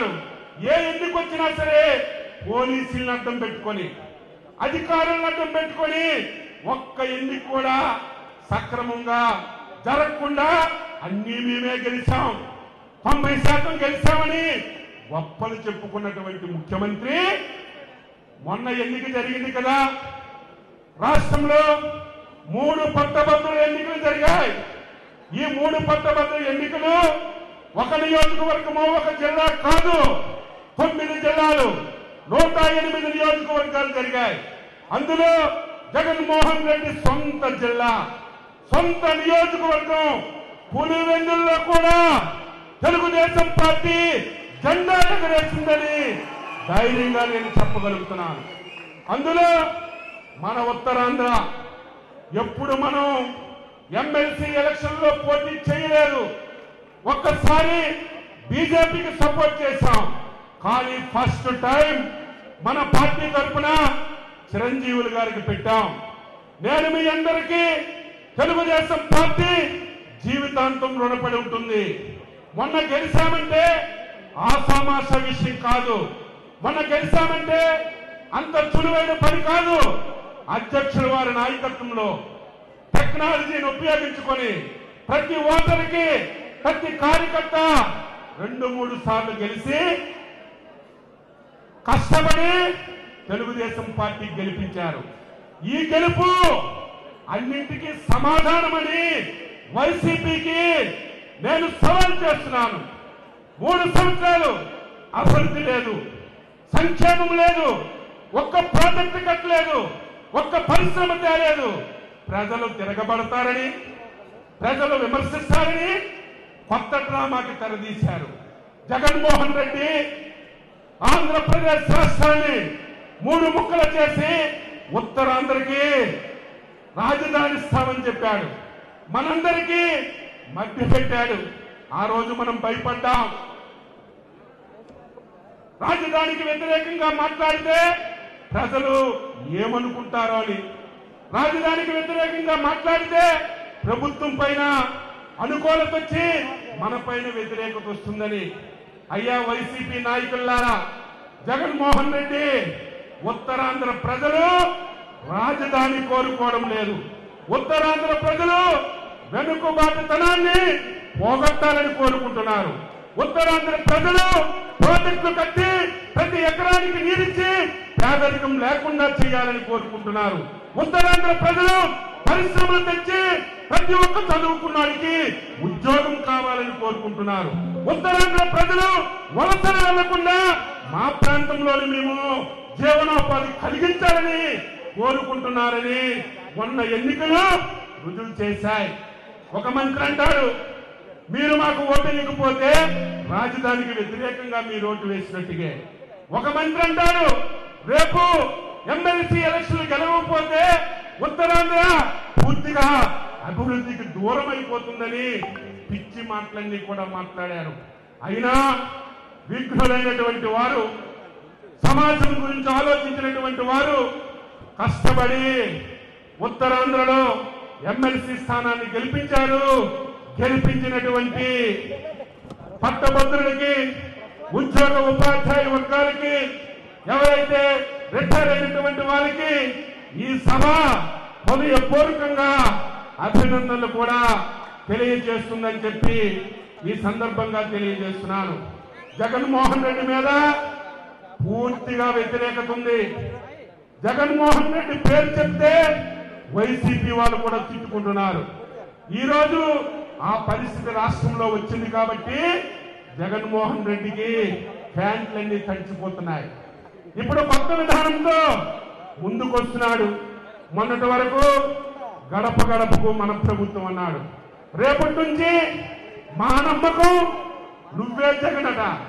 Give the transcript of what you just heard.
చేస్తున్నారు ఏ ఎన్నిక వచ్చినా సరే పోలీసులను అడ్డం పెట్టుకొని అధికారులను అడ్డం పెట్టుకొని ఒక్క ఎన్నిక కూడా సక్రమంగా జరగకుండా అన్నీ మేమే గెలిచాం తొంభై శాతం గెలిచామని గొప్పలు చెప్పుకున్నటువంటి ముఖ్యమంత్రి మొన్న ఎన్నిక జరిగింది కదా రాష్ట్రంలో మూడు పట్టభద్రుల ఎన్నికలు జరిగాయి ఈ మూడు పట్టభద్రుల ఎన్నికలు ఒక నియోజకవర్గమో ఒక జిల్లా కాదు తొమ్మిది జిల్లాలు నూట ఎనిమిది నియోజకవర్గాలు జరిగాయి అందులో జగన్మోహన్ రెడ్డి సొంత జిల్లా సొంత నియోజకవర్గం పులివెందుల్లో కూడా తెలుగుదేశం పార్టీ జెండా ఎగరేసిందని ధైర్యంగా నేను చెప్పగలుగుతున్నాను అందులో మన ఉత్తరాంధ్ర ఎప్పుడు మనం ఎమ్మెల్సీ ఎలక్షన్ లో పోటీ చేయలేదు ఒక్కసారి బీజేపీకి సపోర్ట్ చేశాం కానీ ఫస్ట్ టైం మన పార్టీ తరఫున చిరంజీవులు గారికి పెట్టాం నేను మీ అందరికీ తెలుగుదేశం పార్టీ జీవితాంతం రుణపడి ఉంటుంది మొన్న గెలిచామంటే ఆసామాస విషయం కాదు మొన్న గెలిచామంటే అంత సులువైన పని కాదు అధ్యక్షుల వారి నాయకత్వంలో టెక్నాలజీని ఉపయోగించుకొని ప్రతి ఓటర్కి ప్రతి కార్యకర్త రెండు మూడు సార్లు గెలిచి కష్టపడి తెలుగుదేశం పార్టీ గెలిపించారు ఈ గెలుపు అన్నింటికీ సమాధానమని వైసీపీకి నేను సవాల్ చేస్తున్నాను మూడు సంవత్సరాలు అభివృద్ధి లేదు సంక్షేమం లేదు ఒక్క ప్రాజెక్టు కట్టలేదు ఒక్క పరిశ్రమ తేలేదు ప్రజలు తిరగబడతారని ప్రజలు విమర్శిస్తారని కొత్త డ్రామాకి తెరదీశారు జగన్మోహన్ రెడ్డి ఆంధ్రప్రదేశ్ రాష్ట్రాన్ని మూడు ముక్కలు చేసి ఉత్తరాంధ్రకి రాజధాని ఇస్తామని చెప్పాడు మనందరికీ మధ్య పెట్టాడు ఆ రోజు మనం భయపడ్డాం రాజధానికి వ్యతిరేకంగా మాట్లాడితే ప్రజలు ఏమనుకుంటారో అని రాజధానికి వ్యతిరేకంగా మాట్లాడితే ప్రభుత్వం పైన అనుకూలత వచ్చి మన పైన వ్యతిరేకత వస్తుందని అయ్యా వైసీపీ నాయకులారా జగన్మోహన్ రెడ్డి ఉత్తరాంధ్ర ప్రజలు రాజధాని కోరుకోవడం లేదు ఉత్తరాంధ్ర ప్రజలు వెనుకబాటుతనాన్ని పోగొట్టాలని కోరుకుంటున్నారు ఉత్తరాంధ్ర ప్రజలు ప్రాజెక్టులు కట్టి ప్రతి ఎకరానికి నీరిచ్చి పేదరికం లేకుండా చేయాలని కోరుకుంటున్నారు ఉత్తరాంధ్ర ప్రజలు పరిశ్రమలు తెచ్చి ప్రతి ఒక్క చదువుకున్నాడికి ఉద్యోగం కావాలని కోరుకుంటున్నారు ఉత్తరాంధ్ర ప్రజలు వలసలు వెళ్లకుండా మా ప్రాంతంలోని మేము జీవనోపాధి కలిగించాలని కోరుకుంటున్నారని మొన్న ఎన్నికలు రుజువు చేశాయి ఒక మంత్రి అంటాడు మీరు మాకు ఓటు ఇవ్వకపోతే రాజధానికి వ్యతిరేకంగా మీరు ఓటు వేసినట్టుగా ఒక మంత్రి అంటాడు రేపు ఎమ్మెల్సీ ఎలక్షన్ గెలవకపోతే ఉత్తరాంధ్ర పూర్తిగా అభివృద్ధికి దూరం అయిపోతుందని పిచ్చి మాటలన్నీ కూడా మాట్లాడారు అయినా విఘ్నులైనటువంటి వారు సమాజం గురించి ఆలోచించినటువంటి వారు కష్టపడి ఉత్తరాంధ్రలో ఎమ్మెల్సీ స్థానాన్ని గెలిపించారు గెలిపించినటువంటి పట్టభద్రులకి ఉద్యోగ ఉపాధ్యాయ వర్గాలకి ఎవరైతే రిటైర్ అయినటువంటి వారికి ఈ సభ హృదయపూర్వకంగా అభినందనలు కూడా తెలియజేస్తుందని చెప్పి ఈ సందర్భంగా తెలియజేస్తున్నాను జగన్మోహన్ రెడ్డి మీద పూర్తిగా వ్యతిరేకత ఉంది జగన్మోహన్ రెడ్డి పేరు చెప్తే వైసీపీ వాళ్ళు కూడా తిట్టుకుంటున్నారు ఈ రోజు ఆ పరిస్థితి రాష్ట్రంలో వచ్చింది కాబట్టి జగన్మోహన్ రెడ్డికి ప్యాంట్లన్నీ తడిచిపోతున్నాయి ఇప్పుడు కొత్త విధానంతో ముందుకొస్తున్నాడు మొన్నటి వరకు గడప గడపకు మన ప్రభుత్వం అన్నాడు రేపటి నుంచి మా నమ్మకం నువ్వే జగనట